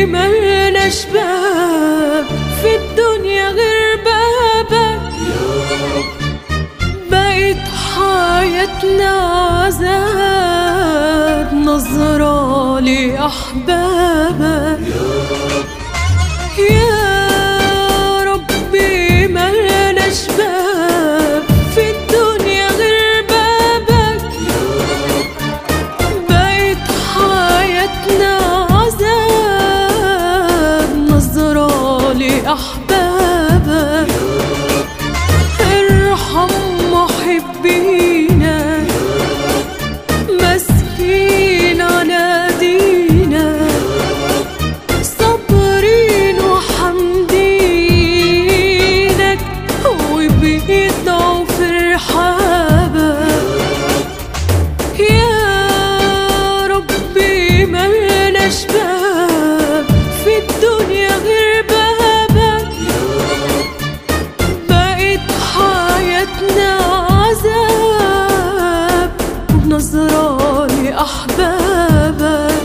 ملناش باب في الدنيا غير بابك بقت حياتنا عذاب نظرة لأحبابك يا ربي ملناش باب في الدنيا غير بابك بقت حياتنا عذاب نظرة لأحبابك ارحم محبينا مسكين نادينا صابرين وحمدينك وبيدعوا في رحابك يا ربي ملناش باب في الدنيا غير بابك بقت حياتنا عذاب ونظرة لأحبابك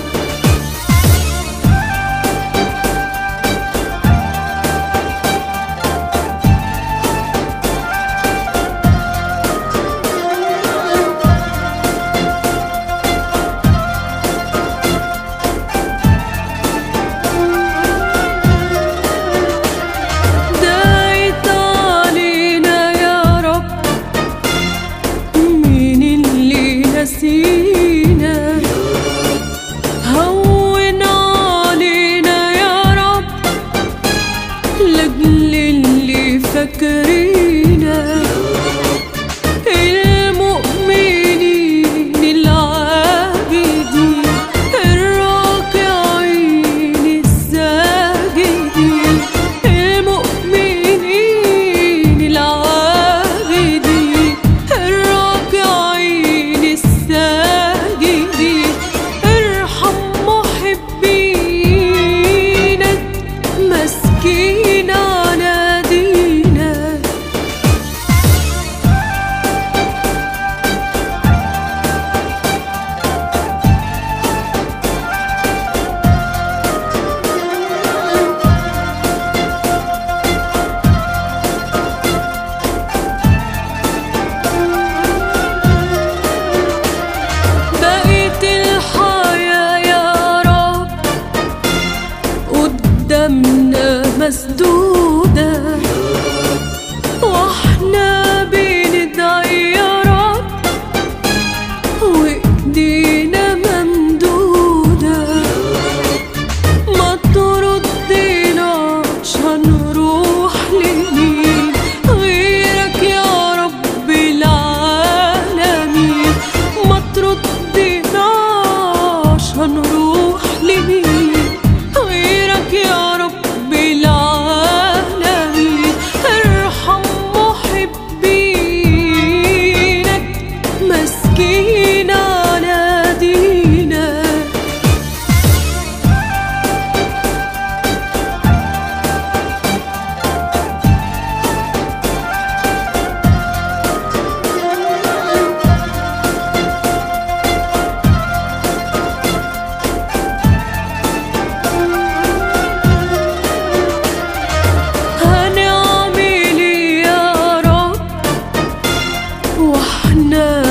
دايت علينا يا رب مين اللي نسينا هون علينا يا رب لاجل اللي فاكرينا المؤمنين العابدين الراكعين الساجدين المؤمنين العابدين الراكعين الساجدين ارحم محبينك مسكين نادينا بقيت الحياة يا رب قدامنا مسدودة واحنا بندعي يا رب وايدينا ممدودة ما تردناش هنروح لمين غيرك يا رب العالمين ما تردناش هنروح لمين غيرك يا رب العالمين ارحم محبينك مسكين نادينا هنعمل إيه يا رب واحنا